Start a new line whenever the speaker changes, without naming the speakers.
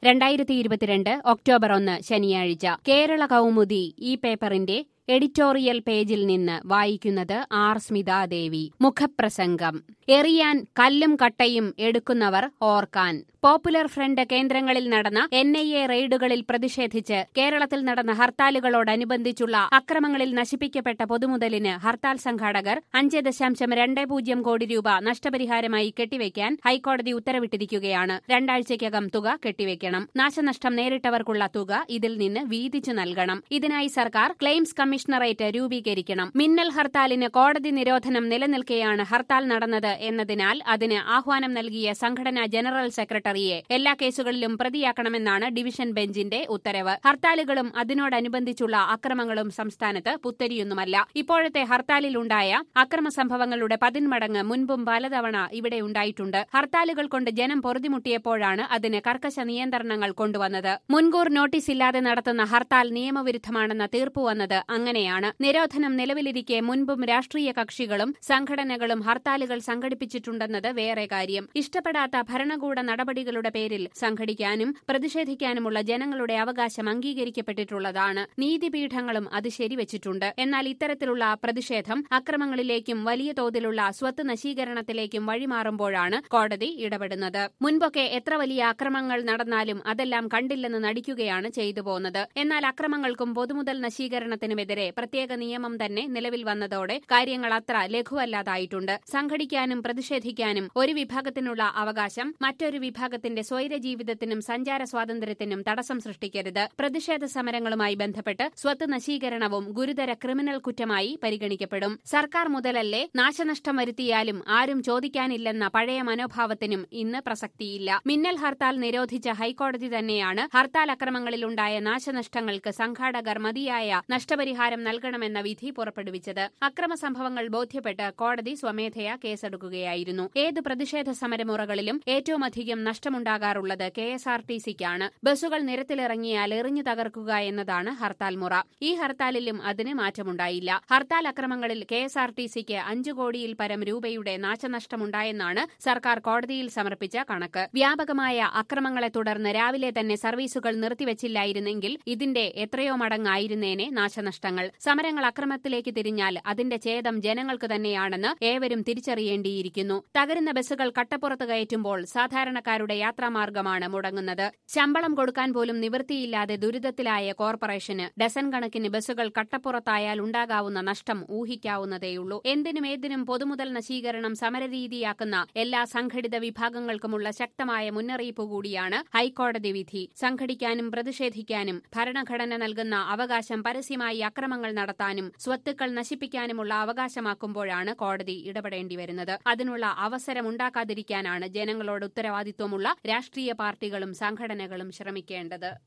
രണ്ടായിരത്തി ഇരുപത്തിരണ്ട് ഒക്ടോബർ ഒന്ന് ശനിയാഴ്ച കേരള കൗമുദി ഈ പേപ്പറിന്റെ എഡിറ്റോറിയൽ പേജിൽ നിന്ന് വായിക്കുന്നത് ആർ സ്മിതാദേവി മുഖപ്രസംഗം എറിയാൻ കല്ലും കട്ടയും എടുക്കുന്നവർ ഓർക്കാൻ പോപ്പുലർ ഫ്രണ്ട് കേന്ദ്രങ്ങളിൽ നടന്ന എൻ ഐ എ റെയ്ഡുകളിൽ പ്രതിഷേധിച്ച് കേരളത്തിൽ നടന്ന ഹർത്താലുകളോടനുബന്ധിച്ചുള്ള അക്രമങ്ങളിൽ നശിപ്പിക്കപ്പെട്ട പൊതുമുതലിന് ഹർത്താൽ സംഘാടകർ അഞ്ച് ദശാംശം രണ്ട് പൂജ്യം കോടി രൂപ നഷ്ടപരിഹാരമായി കെട്ടിവെക്കാൻ ഹൈക്കോടതി ഉത്തരവിട്ടിരിക്കുകയാണ് രണ്ടാഴ്ചയ്ക്കകം തുക കെട്ടിവെക്കണം നാശനഷ്ടം നേരിട്ടവർക്കുള്ള തുക ഇതിൽ നിന്ന് വീതിച്ചു നൽകണം ഇതിനായി സർക്കാർ ക്ലെയിംസ് കമ്മീഷണറേറ്റ് രൂപീകരിക്കണം മിന്നൽ ഹർത്താലിന് കോടതി നിരോധനം നിലനിൽക്കെയാണ് ഹർത്താൽ നടന്നത് എന്നതിനാൽ അതിന് ആഹ്വാനം നൽകിയ സംഘടനാ ജനറൽ സെക്രട്ടറിയെ എല്ലാ കേസുകളിലും പ്രതിയാക്കണമെന്നാണ് ഡിവിഷൻ ബെഞ്ചിന്റെ ഉത്തരവ് ഹർത്താലുകളും അതിനോടനുബന്ധിച്ചുള്ള അക്രമങ്ങളും സംസ്ഥാനത്ത് പുത്തരിയൊന്നുമല്ല ഇപ്പോഴത്തെ ഹർത്താലിലുണ്ടായ അക്രമ സംഭവങ്ങളുടെ പതിന്മടങ്ങ് മുൻപും പലതവണ ഇവിടെ ഉണ്ടായിട്ടുണ്ട് ഹർത്താലുകൾ കൊണ്ട് ജനം പൊറുതിമുട്ടിയപ്പോഴാണ് അതിന് കർക്കശ നിയന്ത്രണങ്ങൾ കൊണ്ടുവന്നത് മുൻകൂർ നോട്ടീസ് ഇല്ലാതെ നടത്തുന്ന ഹർത്താൽ നിയമവിരുദ്ധമാണെന്ന തീർപ്പ് വന്നത് അങ്ങനെയാണ് നിരോധനം നിലവിലിരിക്കെ മുൻപും രാഷ്ട്രീയ കക്ഷികളും സംഘടനകളും ഹർത്താലുകൾ സംഘടിപ്പിച്ചിട്ടുണ്ടെന്നത് വേറെ കാര്യം ഇഷ്ടപ്പെടാത്ത ഭരണകൂട നടപടികളുടെ പേരിൽ സംഘടിക്കാനും പ്രതിഷേധിക്കാനുമുള്ള ജനങ്ങളുടെ അവകാശം അംഗീകരിക്കപ്പെട്ടിട്ടുള്ളതാണ് നീതിപീഠങ്ങളും അത് ശരിവച്ചിട്ടുണ്ട് എന്നാൽ ഇത്തരത്തിലുള്ള പ്രതിഷേധം അക്രമങ്ങളിലേക്കും വലിയ തോതിലുള്ള സ്വത്ത് നശീകരണത്തിലേക്കും വഴിമാറുമ്പോഴാണ് കോടതി ഇടപെടുന്നത് മുൻപൊക്കെ എത്ര വലിയ അക്രമങ്ങൾ നടന്നാലും അതെല്ലാം കണ്ടില്ലെന്ന് നടിക്കുകയാണ് ചെയ്തു പോന്നത് എന്നാൽ അക്രമങ്ങൾക്കും പൊതുമുതൽ നശീകരണത്തിനുമെതിരെ പ്രത്യേക നിയമം തന്നെ നിലവിൽ വന്നതോടെ കാര്യങ്ങൾ അത്ര ലഘുവല്ലാതായിട്ടുണ്ട് സംഘടിക്കാനും പ്രതിഷേധിക്കാനും ഒരു വിഭാഗത്തിനുള്ള അവകാശം മറ്റൊരു വിഭാഗത്തിന്റെ സ്വൈര ജീവിതത്തിനും സഞ്ചാര സ്വാതന്ത്ര്യത്തിനും തടസ്സം സൃഷ്ടിക്കരുത് പ്രതിഷേധ സമരങ്ങളുമായി ബന്ധപ്പെട്ട് സ്വത്ത് നശീകരണവും ഗുരുതര ക്രിമിനൽ കുറ്റമായി പരിഗണിക്കപ്പെടും സർക്കാർ മുതലല്ലേ നാശനഷ്ടം വരുത്തിയാലും ആരും ചോദിക്കാനില്ലെന്ന പഴയ മനോഭാവത്തിനും ഇന്ന് പ്രസക്തിയില്ല മിന്നൽ ഹർത്താൽ നിരോധിച്ച ഹൈക്കോടതി തന്നെയാണ് ഹർത്താൽ അക്രമങ്ങളിലുണ്ടായ നാശനഷ്ടങ്ങൾക്ക് സംഘാടകർ മതിയായ നഷ്ടപരിഹാരം നൽകണമെന്ന വിധി പുറപ്പെടുവിച്ചത് അക്രമ സംഭവങ്ങൾ ബോധ്യപ്പെട്ട് കോടതി സ്വമേധയാ കേസെടുക്കുകയായിരുന്നു ഏത് പ്രതിഷേധ സമരമുറകളിലും ഏറ്റവുമധികം നഷ്ടമുണ്ടാകാറുള്ളത് കെ എസ് ആർ ടി സിക്കാണ് ബസ്സുകൾ നിരത്തിലിറങ്ങിയാൽ എറിഞ്ഞു തകർക്കുക എന്നതാണ് ഹർത്താൽ മുറ ഈ ഹർത്താലിലും അതിന് മാറ്റമുണ്ടായില്ല ഹർത്താൽ അക്രമങ്ങളിൽ കെ എസ് ആർ ടി സിക്ക് അഞ്ചു കോടിയിൽ പരം രൂപയുടെ നാശനഷ്ടമുണ്ടായെന്നാണ് സർക്കാർ കോടതിയിൽ സമർപ്പിച്ച കണക്ക് വ്യാപകമായ അക്രമങ്ങളെ തുടർന്ന് രാവിലെ തന്നെ സർവീസുകൾ നിർത്തിവച്ചില്ലായിരുന്നെങ്കിൽ ഇതിന്റെ എത്രയോ മടങ്ങായിരുന്നേനെ നാശനഷ്ടങ്ങൾ സമരങ്ങൾ അക്രമത്തിലേക്ക് തിരിഞ്ഞാൽ അതിന്റെ ഛേദം ജനങ്ങൾക്ക് തന്നെയാണെന്ന് ഏവരും തിരിച്ചറിയേണ്ടിയിരിക്കുന്നു തകരുന്ന ബസ്സുകൾ കട്ടപ്പുറത്ത് കയറ്റുമ്പോൾ സാധാരണക്കാരുടെ യാത്രാമാർഗമാണ് മുടങ്ങുന്നത് ശമ്പളം കൊടുക്കാൻ പോലും നിവൃത്തിയില്ലാതെ ദുരിതത്തിലായ കോർപ്പറേഷന് ഡസൻ കണക്കിന് ബസ്സുകൾ കട്ടപ്പുറത്തായാൽ ഉണ്ടാകാവുന്ന നഷ്ടം ഊഹിക്കാവുന്നതേയുള്ളൂ എന്തിനും ഏതിനും പൊതുമുതൽ നശീകരണം സമരരീതിയാക്കുന്ന എല്ലാ സംഘടിത വിഭാഗങ്ങൾക്കുമുള്ള ശക്തമായ മുന്നറിയിപ്പ് കൂടിയാണ് ഹൈക്കോടതി വിധി സംഘടിക്കാനും പ്രതിഷേധിക്കാനും ഭരണഘടന നൽകുന്ന അവകാശം പരസ്യമായി അക്രമങ്ങൾ നടത്താനും സ്വത്തുക്കൾ നശിപ്പിക്കാനുമുള്ള അവകാശമാക്കുമ്പോഴാണ് കോടതി ഇടപെടേണ്ടി വരുന്നത് അതിനുള്ള അവസരമുണ്ടാക്കാതിരിക്കാനാണ് ജനങ്ങളോട് ഉത്തരവാദിത്വമുള്ള രാഷ്ട്രീയ പാർട്ടികളും സംഘടനകളും ശ്രമിക്കേണ്ടത്